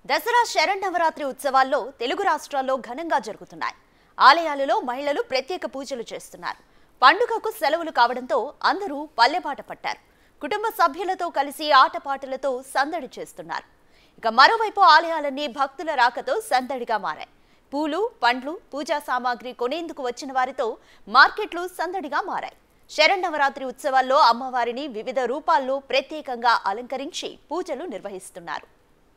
దసరా శరన్నవరాత్రి ఉత్సవాల్లో తెలుగు రాష్ట్రాల్లో ఘనంగా జరుగుతున్నాయి ఆలయాలలో మహిళలు ప్రత్యేక పూజలు చేస్తున్నారు పండుగకు సెలవులు కావడంతో అందరూ పల్లెబాట పట్టారు కుటుంబ సభ్యులతో కలిసి ఆటపాటలతో సందడి చేస్తున్నారు ఇక మరోవైపు ఆలయాలన్నీ భక్తుల రాకతో సందడిగా మారాయి పూలు పండ్లు పూజా సామాగ్రి కొనేందుకు వచ్చిన వారితో మార్కెట్లు సందడిగా మారాయి శరన్నవరాత్రి ఉత్సవాల్లో అమ్మవారిని వివిధ రూపాల్లో ప్రత్యేకంగా అలంకరించి పూజలు నిర్వహిస్తున్నారు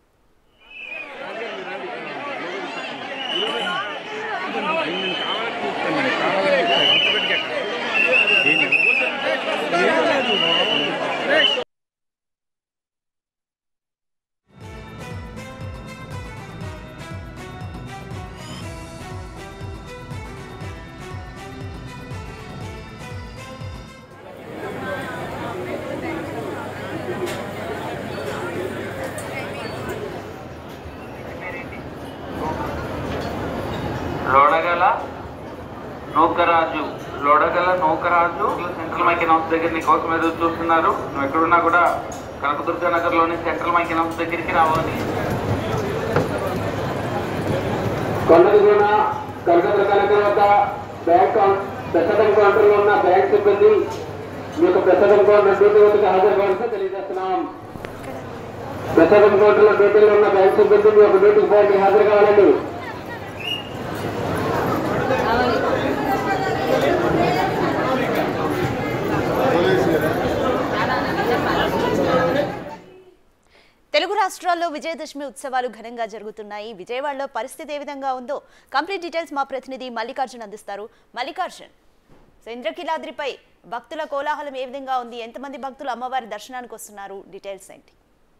లోడగల నౌకరాజు లోడగల నౌకరాజు సెంట్రల్ మైకిన్ హౌస్ దగ్గర నీ కోసం ఎదురు చూస్తున్నారు నువ్వు ఎక్కడున్నా కూడా కనకదుర్గ నగర్లోని సెంట్రల్ మైకిన్ హౌస్ దగ్గరికి రావాలి కొండదిగున కనకదుర్గ నగర్ వద్ద బ్యాంక్ కౌంట్- ప్రసాదం కౌంటర్లో ఉన్న బ్యాంక్ సిబ్బంది మీ యొక్క ప్రసాదం కౌంటర్ డ్యూటీ వద్దకు హాజరు కావాల్సి తెలియజేస్తున్నాం ప్రసాదం కౌంటర్లో డ్యూటీలో ఉన్న బ్యాంక్ సిబ్బంది మీ యొక్క డ్యూటీకి పోయి హాజరు కావాలండి తెలుగు రాష్ట్రాల్లో విజయదశమి ఉత్సవాలు ఘనంగా జరుగుతున్నాయి విజయవాడలో పరిస్థితి ఏ విధంగా ఉందో కంప్లీట్ డీటెయిల్స్ మా ప్రతినిధి మల్లికార్జున్ అందిస్తారు మల్లికార్జున్ సో ఇంద్రకీలాద్రిపై భక్తుల కోలాహలం ఏ విధంగా ఉంది ఎంతమంది భక్తులు అమ్మవారి దర్శనానికి వస్తున్నారు డీటెయిల్స్ ఏంటి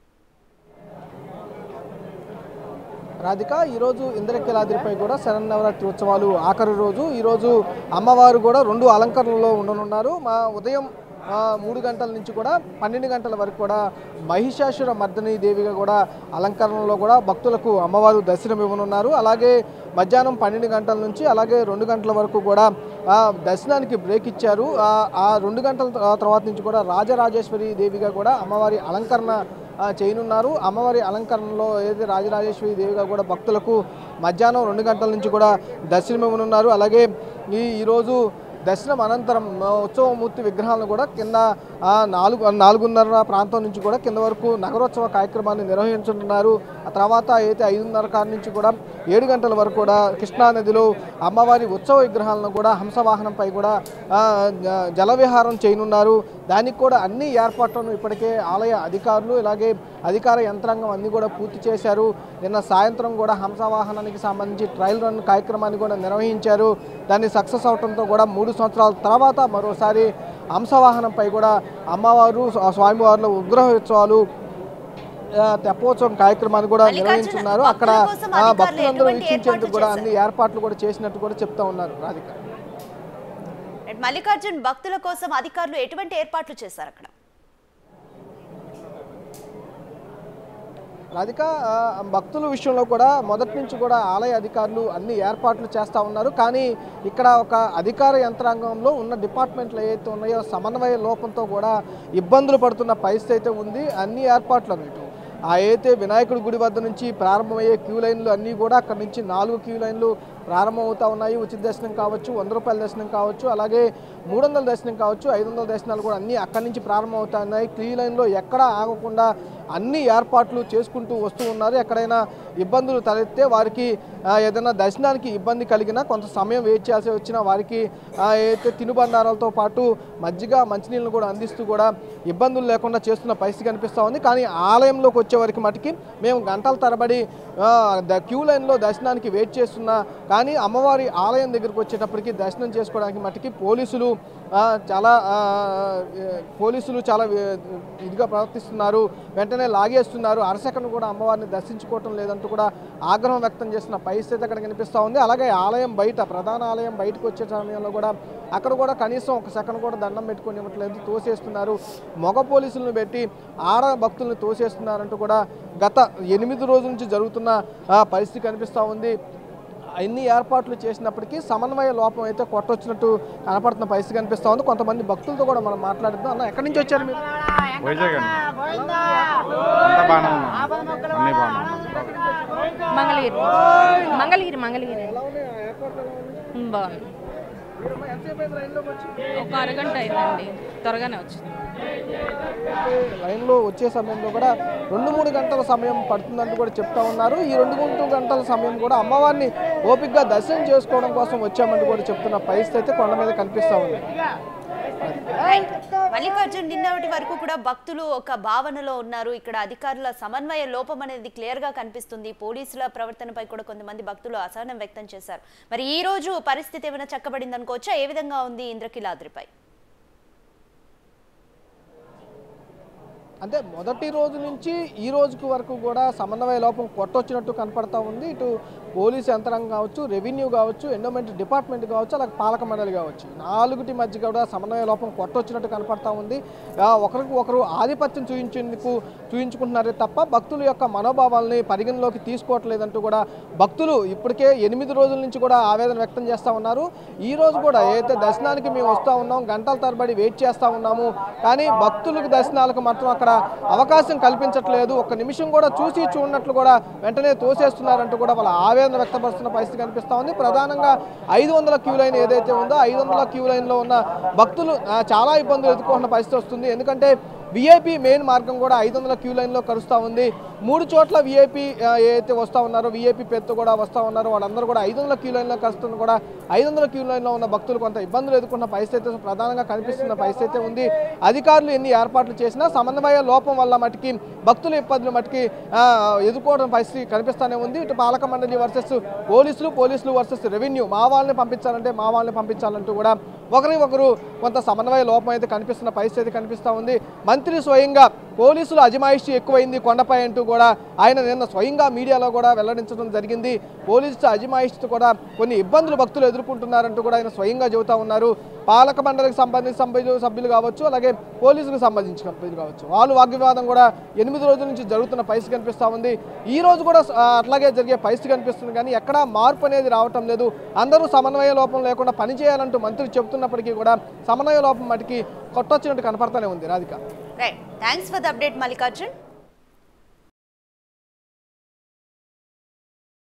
రాధిక ఈరోజు ఇంద్రకీలాద్రిపై కూడా శరన్నవరాత్రి ఉత్సవాలు ఆఖరి రోజు ఈరోజు అమ్మవారు కూడా రెండు అలంకరణలో ఉండనున్నారు మా ఉదయం ఆ, మూడు గంటల నుంచి కూడా పన్నెండు గంటల వరకు కూడా మహిషాసుర మర్దని దేవిగా కూడా అలంకరణలో కూడా భక్తులకు అమ్మవారు దర్శనం ఇవ్వనున్నారు అలాగే మధ్యాహ్నం పన్నెండు గంటల నుంచి అలాగే రెండు గంటల వరకు కూడా ఆ, దర్శనానికి బ్రేక్ ఇచ్చారు ఆ, ఆ రెండు గంటల త- తర్వాత నుంచి కూడా రాజరాజేశ్వరి దేవిగా కూడా అమ్మవారి అలంకరణ ఆ, చేయనున్నారు అమ్మవారి అలంకరణలో ఏదైతే రాజరాజేశ్వరి దేవిగా కూడా భక్తులకు మధ్యాహ్నం రెండు గంటల నుంచి కూడా దర్శనం ఇవ్వనున్నారు అలాగే ఈ ఈరోజు దర్శనం అనంతరం ఆ, ఉత్సవమూర్తి విగ్రహాలను కూడా కింద ఆ, నాలుగు నాలుగున్నర ప్రాంతం నుంచి కూడా కింద వరకు నగరోత్సవ కార్యక్రమాన్ని నిర్వహించనున్నారు ఆ తర్వాత అయితే ఐదున్నర కాడి నుంచి కూడా ఏడు గంటల వరకు కూడా కృష్ణా నదిలో అమ్మవారి ఉత్సవ విగ్రహాలను కూడా హంసవాహనంపై కూడా ఆ, జ- జలవిహారం చేయనున్నారు దానికి కూడా అన్ని ఏర్పాట్లను ఇప్పటికే ఆలయ అధికారులు ఇలాగే అధికార యంత్రాంగం అన్ని కూడా పూర్తి చేశారు నిన్న సాయంత్రం కూడా హంసవాహనానికి సంబంధించి ట్రయల్ రన్ కార్యక్రమాన్ని కూడా నిర్వహించారు దాన్ని సక్సెస్ అవడంతో కూడా మూడు సంవత్సరాల తర్వాత మరోసారి హంసవాహనంపై కూడా అమ్మవారు స్వా- స్వామివార్ల ఉగ్రహోత్సవాలు ఆ, తెప్పోత్సవం కార్యక్రమాన్ని కూడా మల్లికార్జున, నిర్వహించున్నారు అక్కడ భక్తుల కోసం ఆ, అధికారులు భక్తులందరూ ఎటువంటి వీక్షించేందుకు ఏర్పాట్లు కూడా చేశారు? అన్ని ఏర్పాట్లు కూడా చేసినట్టు కూడా చెప్తా ఉన్నారు రాధిక అండ్ మల్లికార్జున్ భక్తుల కోసం అధికారులు ఎటువంటి ఏర్పాట్లు చేశారు అక్కడ రాధిక ఆ, భక్తుల విషయంలో కూడా మొదటి నుంచి కూడా ఆలయ అధికారులు అన్ని ఏర్పాట్లు చేస్తూ ఉన్నారు కానీ ఇక్కడ ఒక అధికార యంత్రాంగంలో ఉన్న డిపార్ట్మెంట్లు ఏవైతే ఉన్నాయో సమన్వయ లోపంతో కూడా ఇబ్బందులు పడుతున్న పరిస్థితి అయితే ఉంది అన్ని ఏర్పాట్లు అన్నట్టు ఆ అయితే వినాయకుడి గుడి వద్ద నుంచి ప్రారంభమయ్యే క్యూ లైన్లు అన్నీ కూడా అక్కడ నుంచి నాలుగు క్యూ లైన్లు ప్రారంభమవుతా ఉన్నాయి ఉచిత దర్శనం కావచ్చు వంద రూపాయల దర్శనం కావచ్చు అలాగే మూడు వందల దర్శనం కావచ్చు ఐదు వందల దర్శనాలు కూడా అన్నీ అక్కడి నుంచి ప్రారంభమవుతా ఉన్నాయి క్యూ లైన్లో ఎక్కడా ఆగకుండా అన్ని ఏర్పాట్లు చేసుకుంటూ వస్తూ ఉన్నారు ఎక్కడైనా ఇబ్బందులు తలెత్తే వారికి ఆ, ఏదైనా దర్శనానికి ఇబ్బంది కలిగినా కొంత సమయం వెయిట్ చేయాల్సి వచ్చినా వారికి ఆ, ఏదైతే తినుబండారాలతో పాటు మజ్జిగ మంచినీళ్ళను కూడా అందిస్తూ కూడా ఇబ్బందులు లేకుండా చేస్తున్న పరిస్థితి కనిపిస్తూ ఉంది కానీ ఆలయంలోకి వచ్చే వరకు మటుకి మేము గంటల తరబడి ఆ, ద క్యూ లైన్లో దర్శనానికి వెయిట్ చేస్తున్నా కానీ అమ్మవారి ఆలయం దగ్గరికి వచ్చేటప్పటికి దర్శనం చేసుకోవడానికి మటుకి పోలీసులు ఆ, చాలా ఆ, ఏ, పోలీసులు చాలా ఏ, ఇదిగా ప్రవర్తిస్తున్నారు వెంటనే లాగేస్తున్నారు అరసకను కూడా అమ్మవారిని దర్శించుకోవటం లేదంటూ కూడా ఆగ్రహం వ్యక్తం చేస్తున్న పరిస్థితి అక్కడ కనిపిస్తూ ఉంది అలాగే ఆలయం బయట ప్రధాన ఆలయం బయటకు వచ్చే సమయంలో కూడా అక్కడ కూడా కనీసం ఒక సెకండ్ కూడా దండం పెట్టుకొని ఇవ్వట్లేదు తోసేస్తున్నారు మగ పోలీసులను పెట్టి ఆడ భక్తులను తోసేస్తున్నారంటూ కూడా గత ఎనిమిది రోజుల నుంచి జరుగుతున్న ఆ, పరిస్థితి కనిపిస్తూ ఉంది అన్ని ఏర్పాట్లు చేసినప్పటికీ సమన్వయ లోపం అయితే కొట్టొచ్చినట్టు కనపడుతున్న పరిస్థితి కనిపిస్తూ ఉంది కొంతమంది భక్తులతో కూడా మనం మాట్లాడిద్దాం అన్న ఎక్కడి నుంచి వచ్చారు మీరు వైజాగ్ అండి అంతా బాగానే ఉన్నాం అన్నీ బాగానే ఉన్నాం మంగళగిరి మంగళగిరి మంగళగిరి ఎలా ఉన్నాయి ఆ ఏర్పాట్లు ఎలా ఉన్నాయి ఉమ్, బాగుంది మీరమ్మా ఎంతసేపు అయింది లైన్లోకి వచ్చి ఒక అరగంట అయిందండి త్వరగానే వచ్చింది లైన్లో వచ్చే సమయంలో కూడా రెండు మూడు గంటల సమయం పడుతుందంటూ కూడా చెప్తా ఉన్నారు ఈ రెండు మూడు గంటల సమయం కూడా అమ్మవారిని ఓపికగా దర్శనం చేసుకోవడం కోసం వచ్చామంటూ కూడా చెప్తున్న పరిస్థితి అయితే కొండ మీద కనిపిస్తూ ఉంది రైట్ మల్లికార్జున్ నిన్నటి వరకు కూడా భక్తులు ఒక భావనలో ఉన్నారు ఇక్కడ అధికారుల సమన్వయ లోపం అనేది క్లియర్ గా కనిపిస్తుంది పోలీసుల ప్రవర్తనపై కూడా కొంతమంది భక్తులు అసహనం వ్యక్తం చేశారు మరి ఈ రోజు పరిస్థితి ఏమైనా చక్కబడింది అనుకోవచ్చా ఏ విధంగా ఉంది ఇంద్రకిలాద్రిపై అంటే మొదటి రోజు నుంచి ఈ రోజుకు వరకు కూడా సమన్వయ లోపం కొట్టొచ్చినట్టు కనపడతా ఉంది ఇటు పోలీస్ యంత్రాంగం కావచ్చు రెవెన్యూ కావచ్చు ఎండోమెంట్ డిపార్ట్మెంట్ కావచ్చు అలాగే పాలక మండలి కావచ్చు నాలుగుటి మధ్య కూడా సమన్వయ లోపం కొట్టొచ్చినట్టు కనపడతా ఉంది ఆ, ఒకరికి ఒకరు ఆధిపత్యం చూపించేందుకు చూపించుకుంటున్నారే తప్ప భక్తుల యొక్క మనోభావాల్ని పరిగణలోకి తీసుకోవట్లేదంటూ కూడా భక్తులు ఇప్పటికే ఎనిమిది రోజుల నుంచి కూడా ఆవేదన వ్యక్తం చేస్తూ ఉన్నారు ఈ రోజు కూడా ఏదైతే దర్శనానికి మేము వస్తూ ఉన్నాం గంటల తరబడి వెయిట్ చేస్తూ ఉన్నాము కానీ భక్తులకు దర్శనాలకు మాత్రం అక్కడ అవకాశం కల్పించట్లేదు ఒక్క నిమిషం కూడా చూసి చూడనట్లు కూడా వెంటనే తోసేస్తున్నారంటూ కూడా వాళ్ళ ఆవేదన వ్యక్తపరుస్తున్న పరిస్థితి కనిపిస్తూ ఉంది ప్రధానంగా ఐదు వందల క్యూ లైన్ ఏదైతే ఉందో ఐదు వందల క్యూ లైన్లో ఉన్న భక్తులు ఆ, చాలా ఇబ్బందులు ఎదుర్కొన్న పరిస్థితి వస్తుంది ఎందుకంటే విఐపి మెయిన్ మార్గం కూడా ఐదు వందల క్యూ లైన్లో కరుస్తూ ఉంది మూడు చోట్ల విఐపి ఏదైతే వస్తూ ఉన్నారో విఐపి పేరుతో కూడా వస్తూ ఉన్నారో వాళ్ళందరూ కూడా ఐదు వందల క్యూ లైన్లో కలుస్తున్న కూడా ఐదు వందల క్యూ లైన్లో ఉన్న భక్తులు కొంత ఇబ్బందులు ఎదుర్కొన్న పరిస్థితి అయితే ప్రధానంగా కనిపిస్తున్న పరిస్థితి అయితే ఉంది అధికారులు ఎన్ని ఏర్పాట్లు చేసినా సమన్వయ లోపం వల్ల మటుకి భక్తుల ఇబ్బందులు మటుకి ఆ, ఎదుర్కోవడం పరిస్థితి కనిపిస్తూనే ఉంది ఇటు పాలక మండలి వర్సెస్ పోలీసులు పోలీసులు వర్సెస్ రెవెన్యూ మా వాళ్ళని పంపించాలంటే మా వాళ్ళని పంపించాలంటూ కూడా ఒకరి ఒకరు కొంత సమన్వయ లోపం అయితే కనిపిస్తున్న పరిస్థితి కనిపిస్తూ ఉంది మంత్రి స్వయంగా పోలీసులు అజమాయిషి ఎక్కువైంది కొండపై అంటూ కూడా ఆయన నిన్న స్వయంగా మీడియాలో కూడా వెల్లడించడం జరిగింది పోలీసు అజమాయిషితో కూడా కొన్ని ఇబ్బందులు భక్తులు ఎదుర్కొంటున్నారంటూ కూడా ఆయన స్వయంగా చెబుతా ఉన్నారు పాలక మండలికి సంబంధించిన సభ్యులు సభ్యులు కావచ్చు అలాగే పోలీసులకు సంబంధించిన సభ్యులు కావచ్చు వాళ్ళు వాగ్వివాదం కూడా ఎనిమిది రోజుల నుంచి జరుగుతున్న పరిస్థితి కనిపిస్తూ ఉంది ఈ రోజు కూడా ఆ, అట్లాగే జరిగే పరిస్థితి కనిపిస్తుంది కానీ ఎక్కడా మార్పు అనేది రావటం లేదు అందరూ సమన్వయ లోపం లేకుండా పనిచేయాలంటూ మంత్రి చెబుతున్నప్పటికీ కూడా సమన్వయ లోపం మటుకి కొట్టొచ్చినట్టు కనపడతానే ఉంది Radhika right thanks for the update Mallikarjun